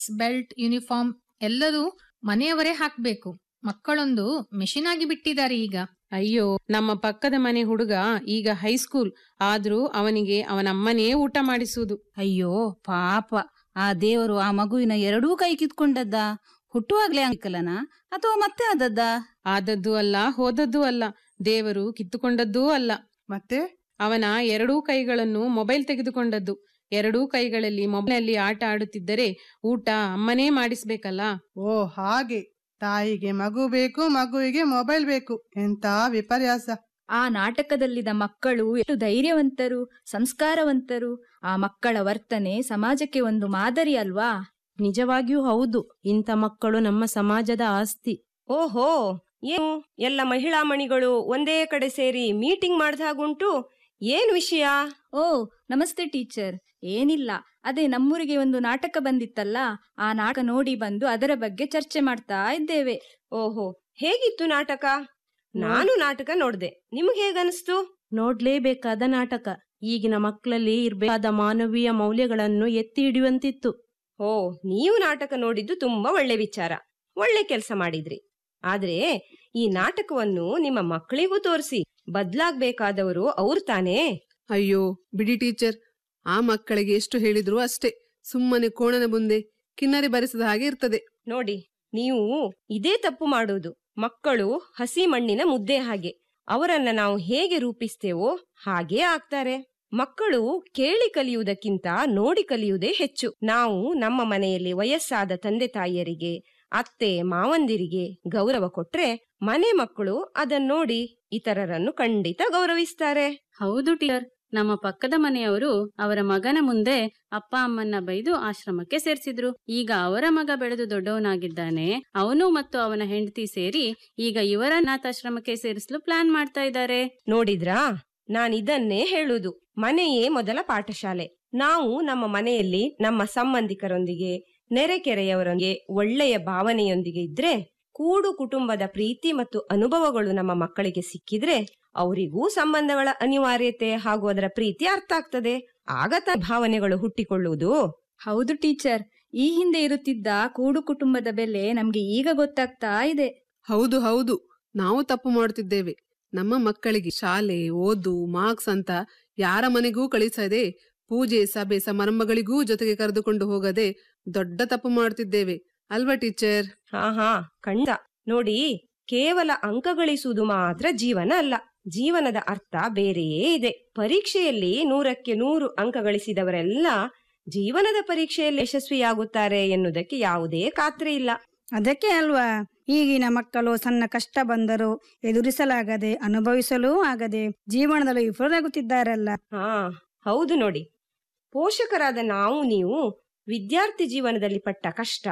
belt uniform ಎಲ್ಲದೂ ಮನೆಯವರೇ ಹಾಕ್ಬೇಕು ಮಕ್ಕಳೊಂದು ಮೆಷಿನ್ ಆಗಿ ಬಿಟ್ಟಿದ್ದಾರೆ ಈಗ ಅಯ್ಯೋ ನಮ್ಮ ಪಕ್ಕದ ಮನೆ ಹುಡುಗ ಈಗ ಹೈಸ್ಕೂಲ್ ಆದ್ರೂ ಅವನಿಗೆ ಅವನಮ್ಮನೇ ಊಟ ಮಾಡಿಸುವುದು ಅಯ್ಯೋ ಪಾಪ ಆ ದೇವರು ಆ ಮಗುವಿನ ಎರಡೂ ಕೈ ಕಿತ್ಕೊಂಡದ್ದ ಹುಟ್ಟುವಾಗ್ಲೇ ಅಂಕಲನ ಅಥವಾ ಮತ್ತೆ ಆದದ್ದ ಆದದ್ದು ಅಲ್ಲ ಹೋದದ್ದು ಅಲ್ಲ ದೇವರು ಕಿತ್ತುಕೊಂಡದ್ದೂ ಅಲ್ಲ ಮತ್ತೆ ಅವನ ಎರಡೂ ಕೈಗಳನ್ನು ಮೊಬೈಲ್ ತೆಗೆದುಕೊಂಡದ್ದು ಎರಡೂ ಕೈಗಳಲ್ಲಿ ಮೊಬೈಲ್ನಲ್ಲಿ ಆಟ ಆಡುತ್ತಿದ್ದರೆ ಊಟ ಅಮ್ಮನೇ ಮಾಡಿಸ್ಬೇಕಲ್ಲ ಓ ಹಾಗೆ ತಾಯಿಗೆ ಮಗು ಬೇಕು ಮಗುವಿಗೆ ಮೊಬೈಲ್ ಬೇಕು ಎಂತ ವಿಪರ್ಯಾಸ ಆ ನಾಟಕದಲ್ಲಿದ್ದ ಮಕ್ಕಳು ಎಷ್ಟು ಧೈರ್ಯವಂತರು ಸಂಸ್ಕಾರವಂತರು ಆ ಮಕ್ಕಳ ವರ್ತನೆ ಸಮಾಜಕ್ಕೆ ಒಂದು ಮಾದರಿ ಅಲ್ವಾ ನಿಜವಾಗಿಯೂ ಹೌದು ಇಂಥ ಮಕ್ಕಳು ನಮ್ಮ ಸಮಾಜದ ಆಸ್ತಿ ಓಹೋ ಏನು ಎಲ್ಲ ಮಹಿಳಾ ಮಣಿಗಳು ಒಂದೇ ಕಡೆ ಸೇರಿ ಮೀಟಿಂಗ್ ಮಾಡ್ದ ಹಾಗುಂಟು ಏನ್ ವಿಷಯ ಓ ನಮಸ್ತೆ ಟೀಚರ್ ಏನಿಲ್ಲ ಅದೇ ನಮ್ಮೂರಿಗೆ ಒಂದು ನಾಟಕ ಬಂದಿತ್ತಲ್ಲ ಆ ನಾಟಕ ನೋಡಿ ಬಂದು ಅದರ ಬಗ್ಗೆ ಚರ್ಚೆ ಮಾಡ್ತಾ ಇದ್ದೇವೆ ಓಹೋ ಹೇಗಿತ್ತು ನಾಟಕ ನಾನು ನಾಟಕ ನೋಡ್ದೆ ನಿಮ್ಗೆ ಹೇಗನ್ಸ್ತು ನೋಡ್ಲೇಬೇಕಾದ ನಾಟಕ ಈಗಿನ ಮಕ್ಕಳಲ್ಲಿ ಇರ್ಬೇಕಾದ ಮಾನವೀಯ ಮೌಲ್ಯಗಳನ್ನು ಎತ್ತಿ ಹಿಡಿಯುವಂತಿತ್ತು ಓ ನೀವು ನಾಟಕ ನೋಡಿದ್ದು ತುಂಬಾ ಒಳ್ಳೆ ವಿಚಾರ ಒಳ್ಳೆ ಕೆಲಸ ಮಾಡಿದ್ರಿ ಆದ್ರೆ ಈ ನಾಟಕವನ್ನು ನಿಮ್ಮ ಮಕ್ಕಳಿಗೂ ತೋರಿಸಿ ಬದ್ಲಾಗ್ಬೇಕಾದವರು ಅವ್ರು ತಾನೇ ಅಯ್ಯೋ ಬಿಡಿ ಟೀಚರ್ ಆ ಮಕ್ಕಳಿಗೆ ಎಷ್ಟು ಹೇಳಿದ್ರು ಅಷ್ಟೇ ಸುಮ್ಮನೆ ಕೋಣನ ಮುಂದೆ ಕಿನ್ನರಿ ಬರಿಸದ ಹಾಗೆ ಇರ್ತದೆ ನೋಡಿ ನೀವು ಇದೇ ತಪ್ಪು ಮಾಡುವುದು ಮಕ್ಕಳು ಹಸಿ ಮಣ್ಣಿನ ಮುದ್ದೆ ಹಾಗೆ ಅವರನ್ನ ನಾವು ಹೇಗೆ ರೂಪಿಸ್ತೇವೋ ಹಾಗೇ ಆಗ್ತಾರೆ ಮಕ್ಕಳು ಕೇಳಿ ಕಲಿಯುವುದಕ್ಕಿಂತ ನೋಡಿ ಕಲಿಯುವುದೇ ಹೆಚ್ಚು ನಾವು ನಮ್ಮ ಮನೆಯಲ್ಲಿ ವಯಸ್ಸಾದ ತಂದೆ ತಾಯಿಯರಿಗೆ ಅತ್ತೆ ಮಾವಂದಿರಿಗೆ ಗೌರವ ಕೊಟ್ರೆ ಮನೆ ಮಕ್ಕಳು ಅದನ್ನ ನೋಡಿ ಇತರರನ್ನು ಖಂಡಿತ ಗೌರವಿಸ್ತಾರೆ ಹೌದು ಟೀಚರ್ ನಮ್ಮ ಪಕ್ಕದ ಮನೆಯವರು ಅವರ ಮಗನ ಮುಂದೆ ಅಪ್ಪ ಅಮ್ಮನ್ನ ಬೈದು ಆಶ್ರಮಕ್ಕೆ ಸೇರ್ಸಿದ್ರು ಈಗ ಅವರ ಮಗ ಬೆಳೆದು ದೊಡ್ಡವನಾಗಿದ್ದಾನೆ ಅವನು ಮತ್ತು ಅವನ ಹೆಂಡತಿ ಸೇರಿ ಈಗ ಇವರ ಅನಾಥಾಶ್ರಮಕ್ಕೆ ಸೇರಿಸಲು ಪ್ಲಾನ್ ಮಾಡ್ತಾ ಇದ್ದಾರೆ ನೋಡಿದ್ರಾ ನಾನಿದನ್ನೇ ಹೇಳುವುದು ಮನೆಯೇ ಮೊದಲ ಪಾಠಶಾಲೆ ನಾವು ನಮ್ಮ ಮನೆಯಲ್ಲಿ ನಮ್ಮ ಸಂಬಂಧಿಕರೊಂದಿಗೆ ನೆರೆಕೆರೆಯವರೊಂದಿಗೆ ಒಳ್ಳೆಯ ಭಾವನೆಯೊಂದಿಗೆ ಇದ್ರೆ ಕೂಡು ಕುಟುಂಬದ ಪ್ರೀತಿ ಮತ್ತು ಅನುಭವಗಳು ನಮ್ಮ ಮಕ್ಕಳಿಗೆ ಸಿಕ್ಕಿದ್ರೆ ಅವರಿಗೂ ಸಂಬಂಧಗಳ ಅನಿವಾರ್ಯತೆ ಹಾಗೂ ಅದರ ಪ್ರೀತಿ ಅರ್ಥ ಆಗ್ತದೆ ಆಗ ತ ಭಾವನೆಗಳು ಹುಟ್ಟಿಕೊಳ್ಳುವುದು ಹೌದು ಟೀಚರ್ ಈ ಹಿಂದೆ ಇರುತ್ತಿದ್ದ ಕೂಡು ಕುಟುಂಬದ ಬೆಲೆ ನಮ್ಗೆ ಈಗ ಗೊತ್ತಾಗ್ತಾ ಇದೆ ಹೌದು ಹೌದು ನಾವು ತಪ್ಪು ಮಾಡುತ್ತಿದ್ದೇವೆ ನಮ್ಮ ಮಕ್ಕಳಿಗೆ ಶಾಲೆ ಓದು ಮಾರ್ಕ್ಸ್ ಅಂತ ಯಾರ ಮನೆಗೂ ಕಳಿಸದೆ ಪೂಜೆ ಸಭೆ ಸಮಾರಂಭಗಳಿಗೂ ಜೊತೆಗೆ ಕರೆದುಕೊಂಡು ಹೋಗದೆ ದೊಡ್ಡ ತಪ್ಪು ಮಾಡುತ್ತಿದ್ದೇವೆ ಅಲ್ವಾ ಟೀಚರ್ ಹಾ ಹಾ ಖಂಡಿತ ನೋಡಿ ಕೇವಲ ಅಂಕ ಗಳಿಸುವುದು ಮಾತ್ರ ಜೀವನ ಅಲ್ಲ ಜೀವನದ ಅರ್ಥ ಬೇರೆಯೇ ಇದೆ ಪರೀಕ್ಷೆಯಲ್ಲಿ ನೂರಕ್ಕೆ ನೂರು ಅಂಕ ಗಳಿಸಿದವರೆಲ್ಲ ಜೀವನದ ಪರೀಕ್ಷೆಯಲ್ಲಿ ಯಶಸ್ವಿಯಾಗುತ್ತಾರೆ ಎನ್ನುವುದಕ್ಕೆ ಯಾವುದೇ ಖಾತ್ರಿ ಇಲ್ಲ ಅದಕ್ಕೆ ಅಲ್ವಾ ಈಗಿನ ಮಕ್ಕಳು ಸಣ್ಣ ಕಷ್ಟ ಬಂದರೂ ಎದುರಿಸಲಾಗದೆ ಅನುಭವಿಸಲೂ ಆಗದೆ ಜೀವನದಲ್ಲಿ ವಿಫಲರಾಗುತ್ತಿದ್ದಾರಲ್ಲ ಹಾ ಹೌದು ನೋಡಿ ಪೋಷಕರಾದ ನಾವು ನೀವು ವಿದ್ಯಾರ್ಥಿ ಜೀವನದಲ್ಲಿ ಪಟ್ಟ ಕಷ್ಟ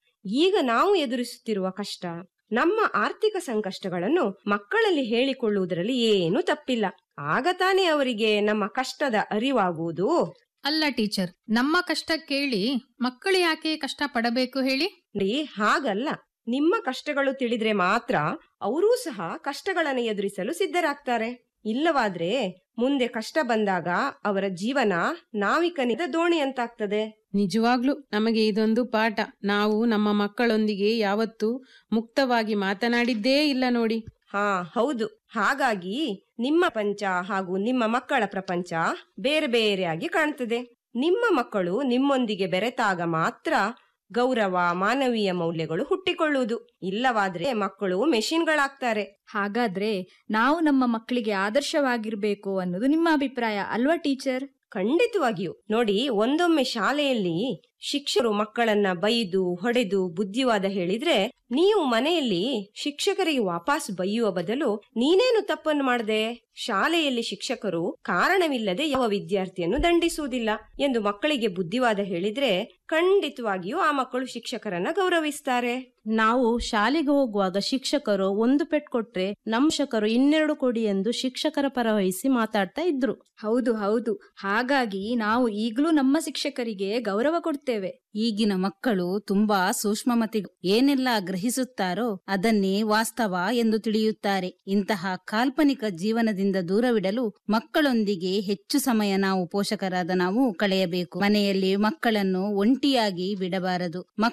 ಈಗ ನಾವು ಎದುರಿಸುತ್ತಿರುವ ಕಷ್ಟ ನಮ್ಮ ಆರ್ಥಿಕ ಸಂಕಷ್ಟಗಳನ್ನು ಮಕ್ಕಳಲ್ಲಿ ಹೇಳಿಕೊಳ್ಳುವುದರಲ್ಲಿ ಏನೂ ತಪ್ಪಿಲ್ಲ ಆಗ ತಾನೇ ಅವರಿಗೆ ನಮ್ಮ ಕಷ್ಟದ ಅರಿವಾಗುವುದು ಅಲ್ಲ ಟೀಚರ್ ನಮ್ಮ ಕಷ್ಟ ಕೇಳಿ ಮಕ್ಕಳು ಯಾಕೆ ಕಷ್ಟ ಪಡಬೇಕು ಹೇಳಿ ರೀ ಹಾಗಲ್ಲ ನಿಮ್ಮ ಕಷ್ಟಗಳು ತಿಳಿದ್ರೆ ಮಾತ್ರ ಅವರೂ ಸಹ ಕಷ್ಟಗಳನ್ನು ಎದುರಿಸಲು ಸಿದ್ಧರಾಗ್ತಾರೆ ಇಲ್ಲವಾದ್ರೆ ಮುಂದೆ ಕಷ್ಟ ಬಂದಾಗ ಅವರ ಜೀವನ ನಾವಿಕನಿದ ದೋಣಿ ಅಂತಾಗ್ತದೆ ನಿಜವಾಗ್ಲೂ ನಮಗೆ ಇದೊಂದು ಪಾಠ ನಾವು ನಮ್ಮ ಮಕ್ಕಳೊಂದಿಗೆ ಯಾವತ್ತೂ ಮುಕ್ತವಾಗಿ ಮಾತನಾಡಿದ್ದೇ ಇಲ್ಲ ನೋಡಿ ಹಾ ಹೌದು ಹಾಗಾಗಿ ನಿಮ್ಮ ಪಂಚ ಹಾಗೂ ನಿಮ್ಮ ಮಕ್ಕಳ ಪ್ರಪಂಚ ಬೇರೆ ಬೇರೆಯಾಗಿ ಕಾಣ್ತದೆ ನಿಮ್ಮ ಮಕ್ಕಳು ನಿಮ್ಮೊಂದಿಗೆ ಬೆರೆತಾಗ ಮಾತ್ರ ಗೌರವ ಮಾನವೀಯ ಮೌಲ್ಯಗಳು ಹುಟ್ಟಿಕೊಳ್ಳುವುದು ಇಲ್ಲವಾದ್ರೆ ಮಕ್ಕಳು ಮೆಷಿನ್ಗಳಾಗ್ತಾರೆ ಹಾಗಾದ್ರೆ ನಾವು ನಮ್ಮ ಮಕ್ಕಳಿಗೆ ಆದರ್ಶವಾಗಿರ್ಬೇಕು ಅನ್ನೋದು ನಿಮ್ಮ ಅಭಿಪ್ರಾಯ ಅಲ್ವಾ ಟೀಚರ್ ಖಂಡಿತವಾಗಿಯೂ ನೋಡಿ ಒಂದೊಮ್ಮೆ ಶಾಲೆಯಲ್ಲಿ ಶಿಕ್ಷಕರು ಮಕ್ಕಳನ್ನ ಬೈದು ಹೊಡೆದು ಬುದ್ಧಿವಾದ ಹೇಳಿದ್ರೆ ನೀವು ಮನೆಯಲ್ಲಿ ಶಿಕ್ಷಕರಿಗೆ ವಾಪಸ್ ಬೈಯುವ ಬದಲು ನೀನೇನು ತಪ್ಪನ್ನು ಮಾಡದೆ ಶಾಲೆಯಲ್ಲಿ ಶಿಕ್ಷಕರು ಕಾರಣವಿಲ್ಲದೆ ಯಾವ ವಿದ್ಯಾರ್ಥಿಯನ್ನು ದಂಡಿಸುವುದಿಲ್ಲ ಎಂದು ಮಕ್ಕಳಿಗೆ ಬುದ್ಧಿವಾದ ಹೇಳಿದ್ರೆ ಖಂಡಿತವಾಗಿಯೂ ಆ ಮಕ್ಕಳು ಶಿಕ್ಷಕರನ್ನ ಗೌರವಿಸ್ತಾರೆ ನಾವು ಶಾಲೆಗೆ ಹೋಗುವಾಗ ಶಿಕ್ಷಕರು ಒಂದು ಪೆಟ್ ಕೊಟ್ರೆ ನಮ್ಮ ಶಿಕ್ಷಕರು ಇನ್ನೆರಡು ಕೊಡಿ ಎಂದು ಶಿಕ್ಷಕರ ಪರ ವಹಿಸಿ ಮಾತಾಡ್ತಾ ಇದ್ರು ಹೌದು ಹೌದು ಹಾಗಾಗಿ ನಾವು ಈಗಲೂ ನಮ್ಮ ಶಿಕ್ಷಕರಿಗೆ ಗೌರವ ಕೊಡ್ತೇವೆ ಕಲಿಸ್ತೇವೆ ಈಗಿನ ಮಕ್ಕಳು ತುಂಬಾ ಸೂಕ್ಷ್ಮಮತಿಗಳು ಏನೆಲ್ಲ ಗ್ರಹಿಸುತ್ತಾರೋ ಅದನ್ನೇ ವಾಸ್ತವ ಎಂದು ತಿಳಿಯುತ್ತಾರೆ ಇಂತಹ ಕಾಲ್ಪನಿಕ ಜೀವನದಿಂದ ದೂರವಿಡಲು ಮಕ್ಕಳೊಂದಿಗೆ ಹೆಚ್ಚು ಸಮಯ ನಾವು ಪೋಷಕರಾದ ನಾವು ಕಳೆಯಬೇಕು ಮನೆಯಲ್ಲಿ ಮಕ್ಕಳನ್ನು ಒಂಟಿಯಾಗಿ ಬಿಡಬಾರದು